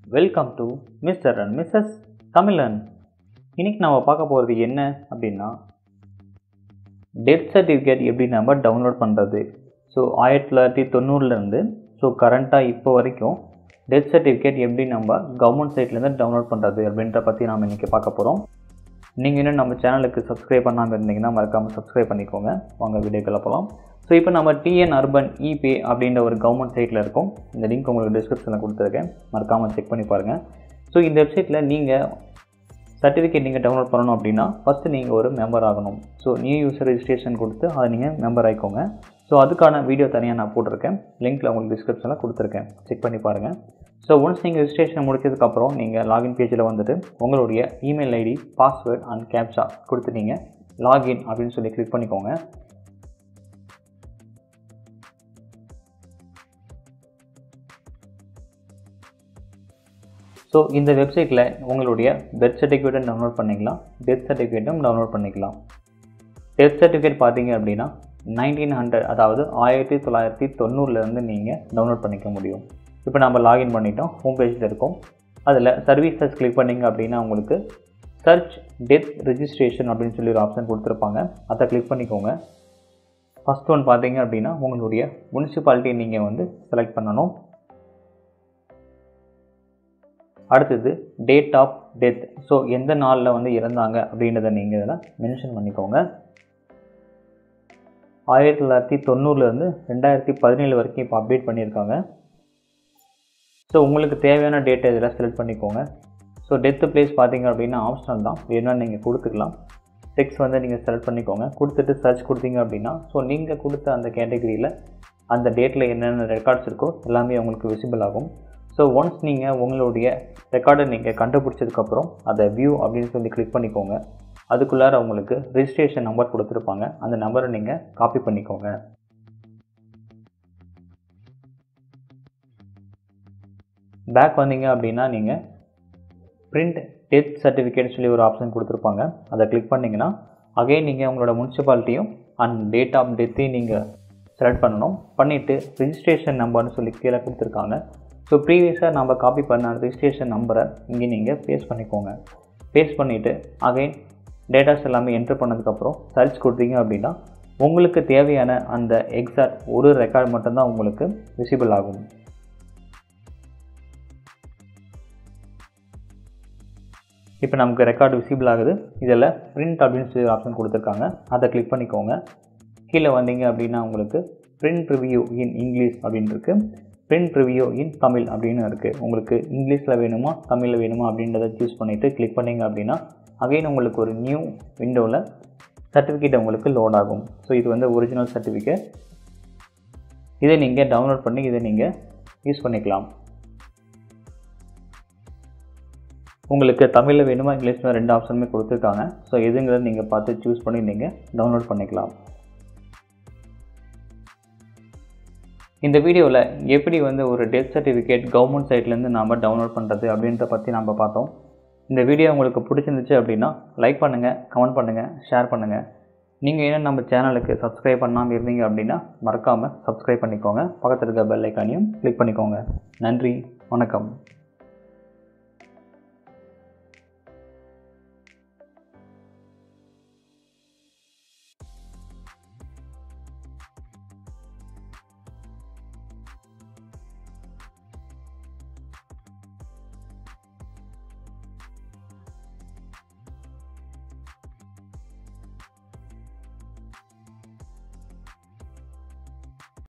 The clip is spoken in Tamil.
welcome to mister and missus Tamizhan இன்னைக்கு நம்ம பார்க்க போகிறது என்ன அப்படின்னா டெத் சர்டிஃபிகேட் எப்படி நம்ம டவுன்லோட் பண்ணுறது ஸோ ஆயிரத்தி தொள்ளாயிரத்தி தொண்ணூறுலேருந்து ஸோ கரண்ட்டாக இப்போ வரைக்கும் டெத் சர்டிஃபிகேட் எப்படி நம்ம கவர்மெண்ட் சைட்லேருந்து டவுன்லோட் பண்ணுறது அப்படின்ற பற்றி நாம் இன்றைக்கி பார்க்க போகிறோம் நீங்கள் இன்னும் நம்ம சேனலுக்கு சப்ஸ்கிரைப் பண்ணாமல் இருந்தீங்கன்னா மறக்காமல் சப்ஸ்கிரைப் பண்ணிக்கோங்க வாங்க வீடியோக்குள்ள போகலாம் ஸோ இப்போ நம்ம டிஎன் அர்பன் இபே அப்படின்ற ஒரு கவர்மெண்ட் சைட்டில் இருக்கும் இந்த லிங்க் உங்களுக்கு டிஸ்கிரிப்ஷனில் கொடுத்துருக்கேன் மறக்காமல் செக் பண்ணி பாருங்கள் ஸோ இந்த வெப்சைட்டில் நீங்கள் சர்டிஃபிகேட் நீங்கள் டவுன்லோட் பண்ணணும் அப்படின்னா ஃபஸ்ட்டு நீங்கள் ஒரு மெம்பர் ஆகணும் ஸோ நியூ யூசர் ரெஜிஸ்ட்ரேஷன் கொடுத்து அதை நீங்கள் மெம்பர் ஆகிக்கோங்க ஸோ அதுக்கான வீடியோ தனியாக நான் போட்டிருக்கேன் லிங்க்கில் உங்களுக்கு டிஸ்கிரிப்ஷனில் கொடுத்துருக்கேன் செக் பண்ணி பாருங்கள் ஸோ ஒன்ஸ் நீங்கள் ரெஜிஸ்ட்ரேஷன் முடிச்சதுக்கப்புறம் நீங்கள் லாகின் பேஜில் வந்துட்டு உங்களுடைய email ID password and captcha கொடுத்து நீங்கள் லாகின் அப்படின்னு சொல்லி கிளிக் பண்ணிக்கோங்க ஸோ இந்த வெப்சைட்டில் உங்களுடைய பெர்த் சர்டிஃபிகேட்டும் டவுன்லோட் பண்ணிக்கலாம் டெத் சர்டிஃபிகேட்டும் டவுன்லோட் பண்ணிக்கலாம் டெத் சர்டிஃபிகேட் பார்த்தீங்க அப்படின்னா நைன்டீன் ஹண்ட்ரட் அதாவது ஆயிரத்தி தொள்ளாயிரத்தி தொண்ணூறுலேருந்து நீங்கள் டவுன்லோட் பண்ணிக்க முடியும் இப்போ நம்ம லாகின் பண்ணிட்டோம் ஹோம் பேஜில் இருக்கோம் அதில் சர்வீசஸ் கிளிக் பண்ணிங்க அப்படின்னா உங்களுக்கு சர்ச் டெத் ரெஜிஸ்ட்ரேஷன் அப்படின்னு சொல்லி ஒரு ஆப்ஷன் கொடுத்துருப்பாங்க அதை கிளிக் பண்ணிக்கோங்க ஃபஸ்ட் ஒன் பார்த்தீங்க அப்படின்னா உங்களுடைய முனிசிபாலிட்டி நீங்கள் வந்து செலக்ட் பண்ணணும் அடுத்தது டேட் ஆஃப் டெத் ஸோ எந்த நாளில் வந்து இறந்தாங்க அப்படின்றத நீங்கள் இதில் மென்ஷன் பண்ணிக்கோங்க ஆயிரத்தி தொள்ளாயிரத்தி தொண்ணூறுலேருந்து ரெண்டாயிரத்தி பதினேழு வரைக்கும் இப்போ அப்டேட் பண்ணியிருக்காங்க ஸோ உங்களுக்கு தேவையான டேட்டை இதில் செலக்ட் பண்ணிக்கோங்க ஸோ டெத்து பிளேஸ் பார்த்தீங்க அப்படின்னா ஆப்ஷனல் தான் வேணும்னா நீங்கள் கொடுத்துக்கலாம் செக்ஸ் வந்து நீங்கள் செலக்ட் பண்ணிக்கோங்க கொடுத்துட்டு சர்ச் கொடுத்தீங்க அப்படின்னா ஸோ நீங்கள் கொடுத்த அந்த கேட்டகரியில் அந்த டேட்டில் என்னென்ன ரெக்கார்ட்ஸ் இருக்கோ எல்லாமே உங்களுக்கு விசிபிள் ஆகும் ஸோ ஒன்ஸ் நீங்கள் உங்களுடைய ரெக்கார்டை நீங்கள் கண்டுபிடிச்சதுக்கப்புறம் அதை வியூ அப்படின்னு சொல்லி கிளிக் பண்ணிக்கோங்க அதுக்குள்ளார உங்களுக்கு ரிஜிஸ்ட்ரேஷன் நம்பர் கொடுத்துருப்பாங்க அந்த நம்பரை நீங்கள் காப்பி பண்ணிக்கோங்க பேக் வந்தீங்க அப்படின்னா நீங்கள் பிரிண்ட் டெத் சர்டிஃபிகேட் சொல்லி ஒரு ஆப்ஷன் கொடுத்துருப்பாங்க அதை கிளிக் பண்ணிங்கன்னா அகைன் நீங்கள் உங்களோட முனிசிபாலிட்டியும் அண்ட் டேட் ஆஃப் டெத்தையும் நீங்கள் செலக்ட் பண்ணணும் பண்ணிவிட்டு ரிஜிஸ்ட்ரேஷன் நம்பர்னு சொல்லி கீழே கொடுத்துருக்காங்க ஸோ ப்ரீவியஸாக நம்ம காப்பி பண்ண ரிஜிஸ்ட்ரேஷன் நம்பரை இங்கே நீங்கள் பேஸ்ட் பண்ணிக்கோங்க பேஸ்ட் பண்ணிவிட்டு அகைன் டேட்டாஸ் எல்லாமே என்ட்ரு பண்ணதுக்கப்புறம் சர்ச் கொடுத்தீங்க அப்படின்னா உங்களுக்கு தேவையான அந்த எக்ஸாக்ட் ஒரு ரெக்கார்ட் மட்டும்தான் உங்களுக்கு விசிபிள் ஆகும் இப்போ நமக்கு ரெக்கார்டு விசிபிள் ஆகுது இதில் பிரிண்ட் அப்படின்னு சொல்லி ஆப்ஷன் கொடுத்துருக்காங்க அதை கிளிக் பண்ணிக்கோங்க கீழே வந்தீங்க அப்படின்னா உங்களுக்கு பிரிண்ட் ரிவ்யூ இன் இங்கிலீஷ் அப்படின்னு இருக்குது பிரிண்ட் ரிவ்யூ இன் தமிழ் அப்படின்னு இருக்குது உங்களுக்கு இங்கிலீஷில் வேணுமா தமிழில் வேணுமா அப்படின்றத சூஸ் பண்ணிவிட்டு கிளிக் பண்ணிங்க அப்படின்னா அகைன் உங்களுக்கு ஒரு நியூ விண்டோவில் சர்டிஃபிகேட் உங்களுக்கு லோட் ஆகும் ஸோ இது வந்து ஒரிஜினல் சர்டிஃபிகேட் இதை நீங்கள் டவுன்லோட் பண்ணி இதை நீங்கள் யூஸ் பண்ணிக்கலாம் உங்களுக்கு தமிழில் வேணுமா இங்கிலீஷில் ரெண்டு ஆப்ஷனுமே கொடுத்துருக்காங்க ஸோ எதுங்கிறத நீங்கள் பார்த்து சூஸ் பண்ணி நீங்கள் டவுன்லோட் பண்ணிக்கலாம் இந்த வீடியோவில் எப்படி வந்து ஒரு டெத் சர்டிஃபிகேட் கவர்மெண்ட் சைட்லேருந்து நாம் டவுன்லோட் பண்ணுறது அப்படின்றத பற்றி நம்ம பார்த்தோம் இந்த வீடியோ உங்களுக்கு பிடிச்சிருந்துச்சு அப்படின்னா லைக் பண்ணுங்கள் கமெண்ட் பண்ணுங்கள் ஷேர் பண்ணுங்கள் நீங்கள் என்ன நம்ம சேனலுக்கு சப்ஸ்கிரைப் பண்ணாமல் இருந்தீங்க அப்படின்னா மறக்காமல் சப்ஸ்கிரைப் பண்ணிக்கோங்க பக்கத்தில் இருக்க பெல் ஐக்கானையும் கிளிக் பண்ணிக்கோங்க நன்றி வணக்கம்